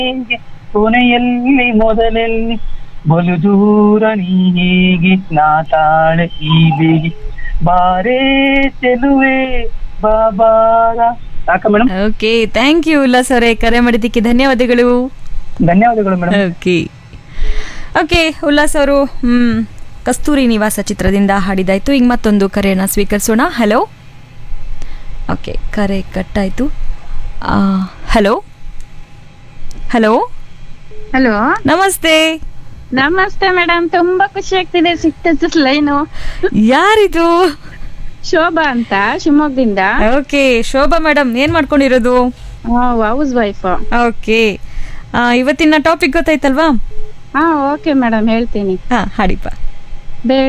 ಹೇಗೆ ಕೊನೆಯಲ್ಲಿ ಮೊದಲಲ್ಲಿ ಬಲು ದೂರ ನೀ ಹೇಗೆ ನಾ ತಾಳೆ ಈ ಬೇಗೆ ಬಾರೇ ಚೆಲುವೆ ಬಾಬಾರ ಸಾಕ madam okay thank you Ullas ಅವರೇ ಕರೆ ಮಾಡಿದ್ದಕ್ಕೆ ಧನ್ಯವಾದಗಳು ಧನ್ಯವಾದಗಳು ಮೇಡಮ್ ಓಕೆ ಓಕೆ ಉಲ್ಲಾಸ್ ಅವರು ಹ್ಮ್ ಕಸ್ತೂರಿ ನಿವಾಸ ಚಿತ್ರದಿಂದ ಹಾಡಿದಾಯ್ತು ಈಗ ಮತ್ತೊಂದು ಕರೆಯನ್ನು ಸ್ವೀಕರಿಸೋಣ ಹಲೋ ಓಕೆ ಕರೆ ಕಟ್ಟಾಯಿತು ಹಲೋ ಹಲೋ ಹಲೋ ನಮಸ್ತೆ ನಮಸ್ತೆ ಮೇಡಮ್ ತುಂಬಾ ಖುಷಿ ಆಗ್ತಿದೆ ಸಿಕ್ತದ್ದು ಲೈನು ಯಾರಿದು ಶೋಭಾ ಅಂತ ಶಿವಮೊಗ್ಗದಿಂದ ಓಕೆ ಶೋಭಾ ಮೇಡಮ್ ಏನ್ ಮಾಡ್ಕೊಂಡಿರೋದು ಹೌಸ್ ವೈಫ್ ಓಕೆ ಇವತ್ತಿನ ಟಾಪಿಕ್ ಗೊತ್ತಾಯ್ತಲ್ವಾ ಹಾ ಓಕೆ ಮೇಡಮ್ ಹೇಳ್ತೀನಿ ಹಾ ಹಾಡಿಪ್ಪ ಬೇಡ